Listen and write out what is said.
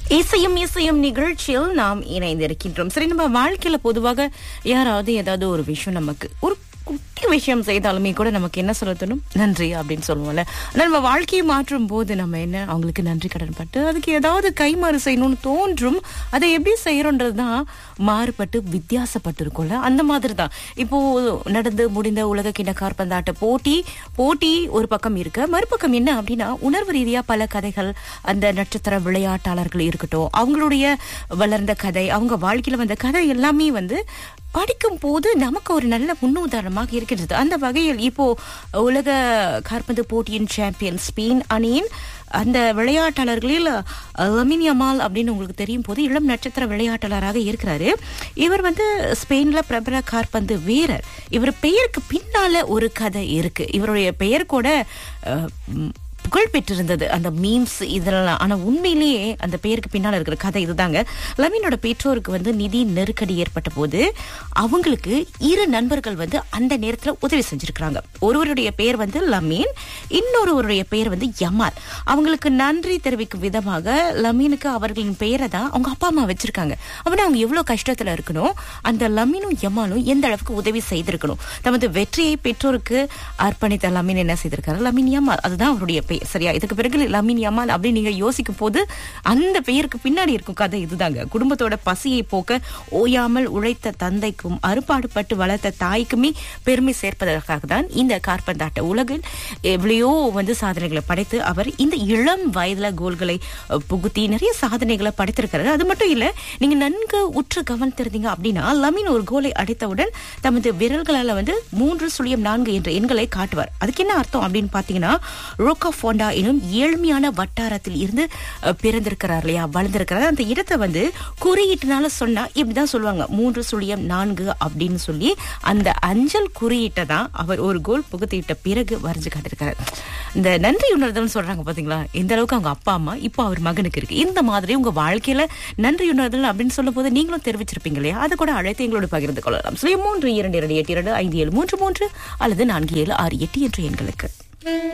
இசையும் இசையும் நிகழ்ச்சியில் நாம் இணைந்திருக்கின்றோம் சரி நம்ம வாழ்க்கையில பொதுவாக யாராவது ஏதாவது ஒரு விஷயம் நமக்கு ஒரு குட்டி விஷயம் செய்தாலுமே கூட நமக்கு என்ன சொல்ல தோணும் நன்றி அப்படின்னு சொல்லுவோம்ல ஆனா நம்ம வாழ்க்கையை மாற்றும் போது நம்ம என்ன அவங்களுக்கு நன்றி கடன் பட்டு அதுக்கு ஏதாவது கைமாறு செய்யணும்னு தோன்றும் அதை எப்படி செய்யறோன்றது தான் மாறுபட்டு வித்தியாசப்பட்டு இருக்கும்ல அந்த மாதிரி தான் இப்போ நடந்து முடிந்த உலக கிண்ண கார்பந்தாட்ட போட்டி போட்டி ஒரு பக்கம் இருக்க மறுபக்கம் என்ன அப்படின்னா உணர்வு ரீதியா பல கதைகள் அந்த நட்சத்திர விளையாட்டாளர்கள் இருக்கட்டும் அவங்களுடைய வளர்ந்த கதை அவங்க வாழ்க்கையில வந்த கதை எல்லாமே வந்து படிக்கும் போது நமக்கு ஒரு நல்ல முன்னுதாரணமாக இருக்கின்றது அந்த வகையில் இப்போ உலக காற்பந்து போட்டியின் சாம்பியன் ஸ்பெயின் அணியின் அந்த விளையாட்டாளர்களில் லமின் யமால் அப்படின்னு உங்களுக்கு தெரியும் போது இளம் நட்சத்திர விளையாட்டாளராக இருக்கிறாரு இவர் வந்து ஸ்பெயின்ல பிரபல காற்பந்து வீரர் இவர் பெயருக்கு பின்னால ஒரு கதை இருக்கு இவருடைய பெயர் கூட அஹ், ம், புகழ் பெற்றிருந்தது அந்த மீம்ஸ் இதெல்லாம் ஆனா உண்மையிலேயே அந்த பெயருக்கு பின்னால இருக்கிற கதை இதுதாங்க லமீனோட பெற்றோருக்கு வந்து நிதி நெருக்கடி ஏற்பட்ட போது அவங்களுக்கு இரு நண்பர்கள் வந்து அந்த நேரத்துல உதவி செஞ்சிருக்கிறாங்க ஒருவருடைய பெயர் வந்து லமீன் இன்னொருவருடைய பெயர் வந்து யமால் அவங்களுக்கு நன்றி தெரிவிக்கும் விதமாக லமீனுக்கு அவர்களின் பெயரை தான் அவங்க அப்பா அம்மா வச்சிருக்காங்க அப்படின்னா அவங்க எவ்வளவு கஷ்டத்துல இருக்கணும் அந்த லமீனும் யமாலும் எந்த அளவுக்கு உதவி செய்திருக்கணும் தமது வெற்றியை பெற்றோருக்கு அர்ப்பணித்த லமீன் என்ன செய்திருக்காரு லமீன் யமால் அதுதான் அவருடைய பெயர் சரியா இதுக்கு பிறகு லமீன் யமால் அப்படின்னு நீங்க யோசிக்கும் போது அந்த பெயருக்கு பின்னாடி இருக்கும் கதை இதுதாங்க குடும்பத்தோட பசியை போக்க ஓயாமல் உழைத்த தந்தைக்கும் அறுபாடுபட்டு வளர்த்த தாய்க்குமே பெருமை சேர்ப்பதற்காக தான் இந்த கார்பந்தாட்ட உலகில் எவ்வளையோ வந்து சாதனைகளை படைத்து அவர் இந்த இளம் வயதுல கோல்களை அஹ், புகுத்தி நிறைய சாதனைகளை படைத்திருக்கிறாரு அது மட்டும் இல்ல நீங்க நன்கு உற்று கவனித்திருந்தீங்க அப்படின்னா லமீன் ஒரு கோலை அடித்தவுடன் தமது விரல்களால வந்து மூன்று சுழியம் நான்கு என்ற எண்களை காட்டுவார் அதுக்கு என்ன அர்த்தம் அப்படின்னு பாத்தீங்கன்னா ரோக்கா போண்டா எனும் ஏழ்மையான வட்டாரத்தில் இருந்து அஹ், பிறந்திருக்கிறார் இல்லையா வளர்ந்திருக்கிறார் அந்த இடத்தை வந்து குறியீட்டுனால சொன்னா இப்படிதான் சொல்லுவாங்க மூன்று சுழியம் நான்கு அப்படின்னு சொல்லி அந்த அஞ்சல் குறியீட்டை தான் அவர் ஒரு கோல் புகுத்திட்ட பிறகு வரைஞ்சு காட்டிருக்காரு இந்த நன்றி உணர்தல்னு சொல்றாங்க பாத்தீங்களா இந்த அளவுக்கு அவங்க அப்பா அம்மா இப்போ அவர் மகனுக்கு இருக்கு இந்த மாதிரி உங்க வாழ்க்கையில நன்றி உணர்தல் அப்படின்னு சொல்லும் போது நீங்களும் தெரிவிச்சிருப்பீங்க இல்லையா அது கூட அழைத்து எங்களோட பகிர்ந்து கொள்ளலாம் சுய மூன்று இரண்டு இரண்டு எட்டு இரண்டு ஐந்து ஏழு மூன்று மூன்று அல்லது நான்கு ஏழு ஆறு எட்டு என்ற எண்களுக்கு